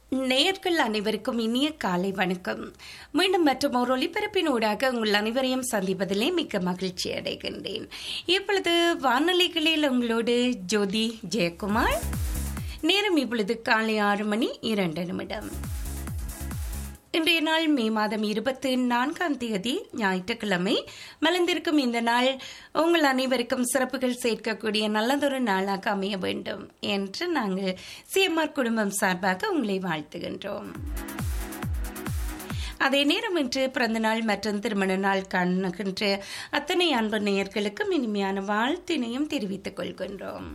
நேயர்கள் அனைவருக்கும் இனிய காலை வணக்கம் மீண்டும் மற்றும் ஒரு ஒளிபரப்பினூடாக உங்கள் அனைவரையும் சந்திப்பதிலே மிக்க மகிழ்ச்சி அடைகின்றேன் இப்பொழுது வானொலிகளில் உங்களோடு ஜோதி ஜெயக்குமார் நேரம் இப்பொழுது காலை ஆறு மணி இரண்டு நிமிடம் இன்றைய நாள் மே மாதம் இருபத்தி நான்காம் தேதி ஞாயிற்றுக்கிழமை மலர்ந்திருக்கும் இந்த நாள் உங்கள் அனைவருக்கும் சிறப்புகள் சேர்க்கக்கூடிய நல்லதொரு நாளாக அமைய வேண்டும் என்று நாங்கள் சிஎம்ஆர் குடும்பம் சார்பாக உங்களை வாழ்த்துகின்றோம் அதே நேரம் இன்று பிறந்த நாள் மற்றும் திருமண நாள் காணுகின்ற அத்தனை அன்பு நேயர்களுக்கும் இனிமையான வாழ்த்தினையும் தெரிவித்துக் கொள்கின்றோம்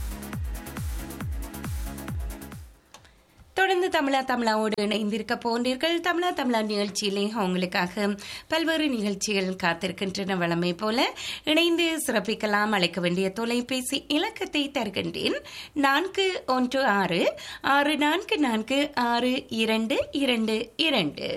தொடர்ந்து தமிழா தமிழாவோடு இணைந்திருக்க போன்றீர்கள் தமிழா தமிழா நிகழ்ச்சியிலே உங்களுக்காக பல்வேறு நிகழ்ச்சிகள் காத்திருக்கின்றன வளமை போல இணைந்து சிறப்பிக்கலாம் அழைக்க வேண்டிய தொலைபேசி இலக்கத்தை தருகின்றேன் நான்கு ஒன்று ஆறு ஆறு நான்கு நான்கு ஆறு இரண்டு இரண்டு இரண்டு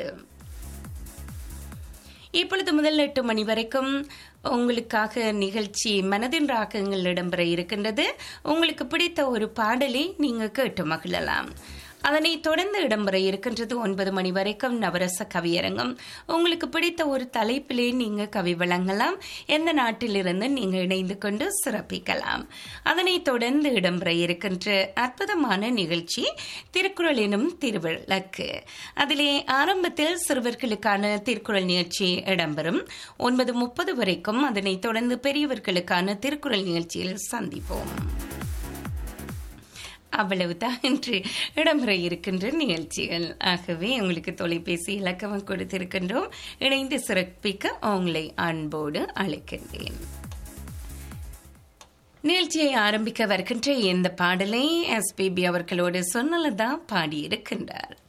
இப்பொழுது முதல் எட்டு மணி வரைக்கும் உங்களுக்காக நிகழ்ச்சி மனதின் ராகங்கள் இடம்பெற இருக்கின்றது உங்களுக்கு பிடித்த ஒரு பாடலை நீங்க கேட்டு மகிழலாம் அதனை தொடர்ந்து இடம்பெற இருக்கின்றது ஒன்பது மணி வரைக்கும் நவரச கவியரங்கம் உங்களுக்கு பிடித்த ஒரு தலைப்பிலே நீங்க கவி வழங்கலாம் எந்த நாட்டிலிருந்து நீங்க இணைந்து கொண்டு சிறப்பிக்கலாம் அதனை தொடர்ந்து இடம்பெற இருக்கின்ற அற்புதமான நிகழ்ச்சி திருக்குறள் எனும் திருவிளக்கு அதிலே ஆரம்பத்தில் சிறுவர்களுக்கான திருக்குறள் நிகழ்ச்சி இடம்பெறும் ஒன்பது முப்பது வரைக்கும் அதனை தொடர்ந்து பெரியவர்களுக்கான திருக்குறள் நிகழ்ச்சியில் சந்திப்போம் அவ்வளவுதான் இன்று இடம்பெற இருக்கின்ற நிகழ்ச்சிகள் ஆகவே உங்களுக்கு தொலைபேசி இலக்கம் கொடுத்திருக்கின்றோம் இணைந்து சிறப்பிக்க உங்களை அன்போடு அழைக்கின்றேன் நிகழ்ச்சியை ஆரம்பிக்க வருகின்ற இந்த பாடலை எஸ்பிபி அவர்களோடு சொன்னலதான் பாடியிருக்கின்றார்